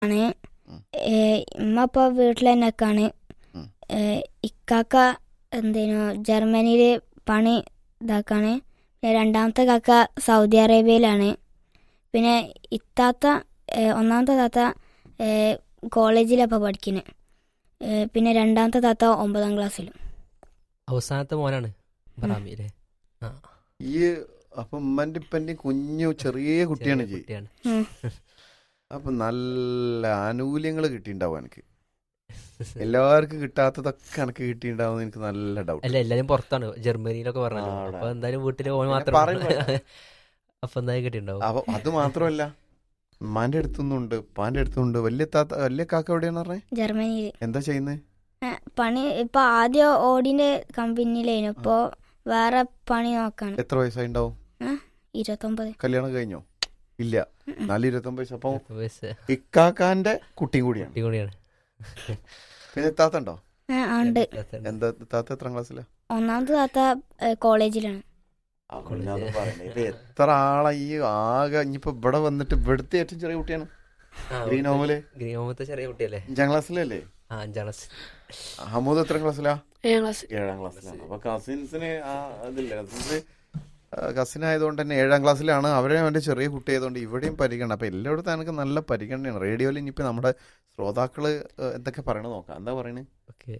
ആണ് ഉം. ഏ, ഇമ്മ ഇപ്പോൾ വീട്ടിൽ തന്നെ നിൽക്കാണ് ഉം. ഇക്കാക്ക എന്തേനു ജർമ്മനിയിൽ പണി ഇതാക്കാണ് പിന്നെ രണ്ടാമത്തെ കാക്ക സൗദി അറേബ്യയിലാണ് പിന്നെ ഇത്താത്ത ഏ, ഒന്നാമത്തെ താത്ത കോളേജിലപ്പോൾ പഠിക്കുന്നത് പിന്നെ രണ്ടാമത്തെ താത്ത ഒമ്പതാം ക്ലാസ്സിലും അവസാനത്തെ മോനാണ് ബറാമി അല്ലേ ആ ഈ അപ്പൊ ഉമ്മന്റെ ഇപ്പന്റെ കുഞ്ഞു ചെറിയ കുട്ടിയാണ് ചെറിയ ചെയ്യും കുട്ടിയാണ് ഉം. അപ്പൊ നല്ല ആനുകൂല്യങ്ങൾ കിട്ടിണ്ടാവും എനിക്ക് എല്ലാവർക്കും കിട്ടാത്തതൊക്കെ എനിക്ക് കിട്ടിണ്ടാവും എനിക്ക് നല്ല ഡൗട്ട് അല്ല എല്ലാരും പുറത്താണ് ജർമ്മനിയിലൊക്കെ പറഞ്ഞല്ലോ ആ, അവിടെ. അപ്പൊ എന്തായാലും വീട്ടില് ഓൻ അങ്ങനെ മാത്രം പറയുമ്പോ- അപ്പൊ എന്തായാലും കിട്ടിണ്ടാവും അപ്പൊ അത് മാത്രമല്ല ഉമ്മാന്റെ അടുത്തുനിന്നുണ്ട് ഉപ്പാന്റെ അടുത്തുണ്ട് വലിയ താത്ത വലിയ കാക്ക എവിടെയാന്ന് പറഞ്ഞേ ജർമ്മനിയിൽ എന്താ ചെയ്യുന്നത് പണി ഇപ്പൊ ആദ്യം ഓടിന്റെ കമ്പനിയിലായിരുന്നു ഇപ്പോ വേറെ പണി നോക്കാണ് എത്ര വയസ്സായി ഉണ്ടാവും ഇരുപത്തൊമ്പത് കല്യാണം കഴിഞ്ഞോ ഇല്ല നാല് ഇരുപത്തൊമ്പത് വയസ്സ് അപ്പൊ പത്ത് വയസ്സ് ഇക്കാക്കാന്റെ കുട്ടിയും കൂടിയാണ് കുട്ടി കൂടിയാണ് പിന്നെ താത്ത ഉണ്ടോ ആ, ആ, ഉണ്ട് എന്താ താത്ത എത്ര ക്ലാസ്സിലാ ഒന്നാമത്തെ താത്ത ഏ, കോളേജിലാണ് ഇത് എത്ര ആളാ ഈ ആകെ ഇനിയിപ്പോ ഇവിടെ വന്നിട്ട് ഇവിടുത്തെ ഏറ്റവും ചെറിയ കുട്ടിയാണ് ഗ്രീൻ ഹോമില് ഗ്രീൻ ഹോമത്തെ ചെറിയ കുട്ടിയല്ലേ അഞ്ചാം ക്ലാസ്സിലല്ലേ ആ അഞ്ചാം ക്ലാസ് ഹമൂദ് എത്ര ക്ലാസ്സിലാ ഏഴാം ക്ലാസ് ഏഴാം ക്ലാസ്സിലാണ് അപ്പൊ കസിൻസിന് ആ അതില്ല കസിൻസ് കസിൻ ആയതുകൊണ്ട് തന്നെ ഏഴാം ക്ലാസ്സിലാണ് അവരെ അവന്റെ ചെറിയ കുട്ടി ആയതുകൊണ്ട് ഇവിടെയും പരിഗണന അപ്പൊ എല്ലായിടത്തും എനിക്ക് നല്ല പരിഗണനയാണ് റേഡിയോയിൽ ഇനിയിപ്പോ നമ്മുടെ ശ്രോതാക്കള് ഏഹ്, എന്തൊക്കെ പറയണത് നോക്കാം എന്താ പറയണേ ഓക്കെ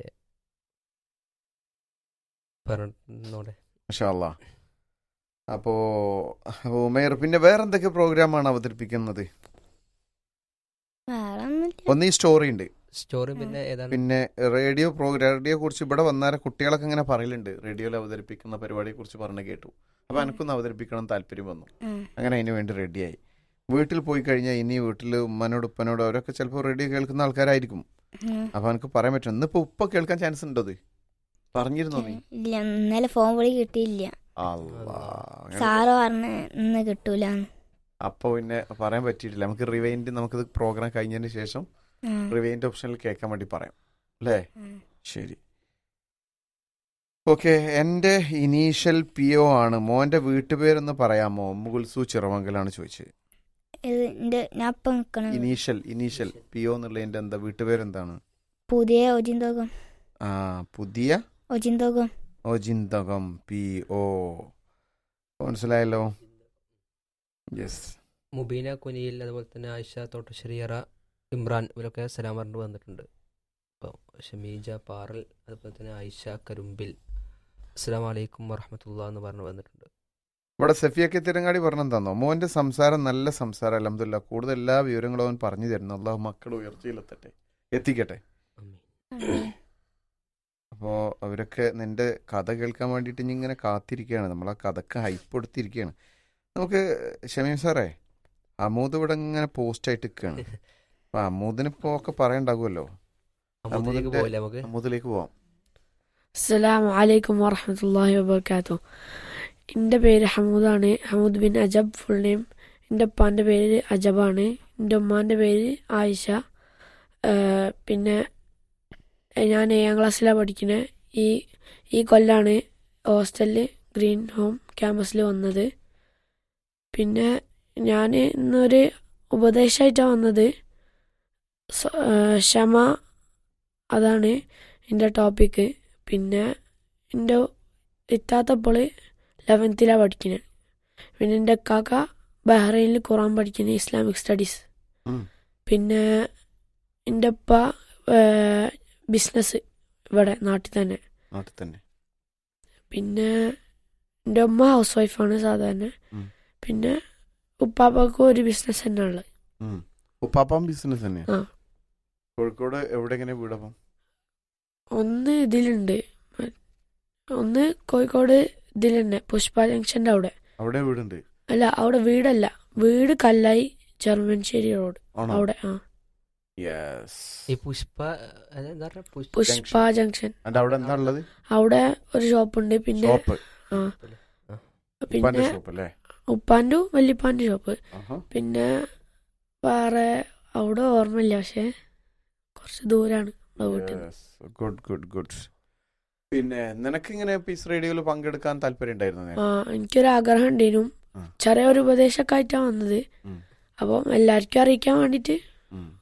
പറഞ്ഞോടെ മഷാല്ല അപ്പോ ഉമേർ പിന്നെ വേറെ എന്തൊക്കെ പ്രോഗ്രാമാണ് അവതരിപ്പിക്കുന്നത് വേറെ ഒന്നുമില്ല ഒന്ന് ഈ സ്റ്റോറി ഉണ്ട് സ്റ്റോറി പിന്നെ ഏതാണ് പിന്നെ റേഡിയോ പ്രോഗ്രാം റേഡിയോ കുറിച്ച് ഇവിടെ വന്നാലെ കുട്ടികളൊക്കെ ഇങ്ങനെ പറയലുണ്ട് റേഡിയോയിൽ അവതരിപ്പിക്കുന്ന പരിപാടിയെ കുറിച്ച് പറഞ്ഞു കേട്ടു അപ്പൊ എനിക്കൊന്ന് അവതരിപ്പിക്കണം താല്പര്യം വന്നു ഉം. അങ്ങനെ അതിന് വേണ്ടി റെഡിയായി വീട്ടിൽ പോയി കഴിഞ്ഞാൽ ഇനി വീട്ടിൽ ഉമ്മനോട് ഉപ്പനോട് അവരൊക്കെ ചിലപ്പോൾ റേഡിയോ കേൾക്കുന്ന ആൾക്കാരായിരിക്കും ഉം. അപ്പൊ എനിക്ക് പറയാൻ പറ്റും ഇന്നിപ്പോ ഉപ്പ കേൾക്കാൻ ചാൻസ് ഉണ്ടോ അത് പറഞ്ഞിരുന്നോ നീ ഇല്ല ഇന്നലെ ഫോൺ വിളി കിട്ടിയില്ല അല്ലാ. അങ്ങനെ സാറ് പറഞ്ഞ് ഇന്ന് കിട്ടൂലെന്ന് അപ്പൊ പിന്നെ പറയാൻ പറ്റിയിട്ടില്ല നമുക്ക് റിവൈൻഡ് നമുക്കിത് പ്രോഗ്രാം കഴിഞ്ഞതിന് ശേഷം ഉം. റിവൈൻഡ് ഓപ്ഷനിൽ കേൾക്കാൻ വേണ്ടി പറയാം അല്ലേ ഉം. ശരി ഓക്കെ എൻ്റെ ഇനീഷ്യൽ പി ഒ ആണ് മോൻ്റെ വീട്ടുപേരൊന്ന് പറയാമോ മുകുൽസു ചിറമംഗലാണ് ചോദിച്ചത് ഇത് എന്റെ ഞാൻ ഇപ്പം നിക്കണം ഇനീഷ്യൽ ഇനീഷ്യൽ പി ഒ എന്നുള്ളതിൻ്റെ എന്താ വീട്ടുപേരെന്താണ് പുതിയ ഒജിന്തോകം ആ പുതിയ ഒജിന്തോകം ഒജിന്തകം പി ഒ മനസ്സിലായല്ലോ യെസ് മുബീന കുനിയിൽ അതുപോലെ തന്നെ ആയിഷ തോട്ടശ്ശേരിയറ ഇമ്രാൻ ഇവരൊക്കെ സലാം പറഞ്ഞിട്ട് വന്നിട്ടുണ്ട് അപ്പോൾ ഷമീജ പാറൽ അതുപോലെ തന്നെ ആയിഷ കരുമ്പിൽ അസ്സാം വലൈക്കും വറഹമത്തുള്ള എന്ന് പറഞ്ഞ് വന്നിട്ടുണ്ട് ഇവിടെ സഫിയൊക്കെ തിരങ്ങാടി പറഞ്ഞെന്താന്നോ മോന്റെ സംസാരം നല്ല സംസാരം അലഹമില്ല കൂടുതൽ എല്ലാ വിവരങ്ങളും അവൻ പറഞ്ഞു തരുന്നു അള്ളാഹു മക്കൾ ഉയർച്ചയിലെത്തട്ടെ എത്തിക്കട്ടെ ആമീൻ. അപ്പോൾ അവരൊക്കെ നിന്റെ കഥ കേൾക്കാൻ വേണ്ടിയിട്ട് ഇനി ഇങ്ങനെ കാത്തിരിക്കുകയാണ് നമ്മൾ ആ കഥക്ക് ഹൈപ്പ് കൊടുത്തിരിക്കുകയാണ് നമുക്ക് ഷമീം സാറേ അമൂദ് ഇവിടെ ഇങ്ങനെ പോസ്റ്റ് ആയിട്ട് നിൽക്കുകയാണ് അപ്പൊ അമൂദിന് ഇപ്പോൾ ഒക്കെ പറയണ്ടാകുമല്ലോ അമ്മൂദിലേക്ക് അമ്മൂദിന്റെ- പോകില്ല നമുക്ക് അമൂദിലേക്ക് പോവാം അസ്സലാമു അലൈക്കും വറഹമത്തല്ലാഹി വബർക്കാത്തു എൻ്റെ പേര് ഹമൂദാണ് ഹമൂദ് ബിൻ അജബ് ഫുൾ നെയിം എൻ്റെ ഉപ്പാൻ്റെ പേര് അജബാണ് എൻ്റെ ഉമ്മാൻ്റെ പേര് ആയിഷ ഏഹ് പിന്നെ ഏഹ് ഞാൻ ഏഴാം ക്ലാസ്സിലാണ് പഠിക്കുന്നത് ഈ ഈ കൊല്ലാണ് ഹോസ്റ്റലിൽ ഗ്രീൻ ഹോം ക്യാമ്പസിൽ വന്നത് പിന്നെ ഞാൻ ഇന്നൊരു ഉപദേശമായിട്ടാണ് വന്നത് സ- ഏഹ് ക്ഷമ അതാണ് എൻ്റെ ടോപ്പിക്ക് പിന്നെ എൻ്റെ ഇത്താത്തപ്പോൾ ലെവൻത്തിലാണ് പഠിക്കുന്നത് പിന്നെ എൻ്റെ കാക്ക ബഹ്റൈനിൽ ഖുറാൻ പഠിക്കുന്നത് ഇസ്ലാമിക് സ്റ്റഡീസ് ഉം. പിന്നെ എൻ്റെ ഉപ്പ ബിസിനസ് ഇവിടെ നാട്ടിൽ തന്നെ നാട്ടിൽ തന്നെ പിന്നെ എൻ്റെ ഉമ്മ ഹൗസ് വൈഫാണ് സാധാരണ ഉം. പിന്നെ ഉപ്പാപ്പക്കും ഒരു ബിസിനസ് തന്നെ ഉള്ളത് ഉം. ഉപ്പാപ്പാം ബിസിനസ് തന്നെ ആ. കോഴിക്കോട് എവിടെ എങ്ങനെ വീടപ്പം ഒന്ന് ഇതിലുണ്ട് ഒന്ന് കോഴിക്കോട് ഇതിൽ തന്നെ പുഷ്പ ജംഗ്ഷൻ്റെ അവിടെ അവിടെ വീടുണ്ട് അല്ല അവിടെ വീടല്ല വീട് കല്ലായി ചെറുമൻശ്ശേരി റോഡ് ആണോ അവിടെ ആ യെസ് ഈ പുഷ്പ അത് എന്താ പറയുക പുഷ്പ പുഷ്പ ജംഗ്ഷൻ എന്നിട്ട് അവിടെ എന്താ ഉള്ളത് അവിടെ ഒരു ഷോപ്പുണ്ട് പിന്നെ ഷോപ്പ് ആ ഉപ്പാന്റെ പിന്നെ ഷോപ്പ് അല്ലേ ഉപ്പാൻ്റെ വല്യപ്പാൻ്റെ ഷോപ്പ് ആഹാ. പിന്നെ വേറെ അവിടെ ഓർമ്മയില്ല പക്ഷെ കുറച്ച് ദൂരാണ് നമ്മുടെ വീട്ടിൽ നിന്ന്. ഗുഡ് ഗുഡ് ഗുഡ് പിന്നെ നിനക്ക് ഇങ്ങനെ പീസ് റേഡിയോയിൽ പങ്കെടുക്കാൻ താല്പര്യം ഉണ്ടായിരുന്നു ആ എനിക്കൊരു ആഗ്രഹം ഉണ്ടായിരുന്നു ആ. ചെറിയൊരു ഉപദേശമൊക്കെ ആയിട്ടാണ് വന്നത് ഉം. അപ്പം എല്ലാവർക്കും അറിയിക്കാൻ വേണ്ടിയിട്ട് ഉം.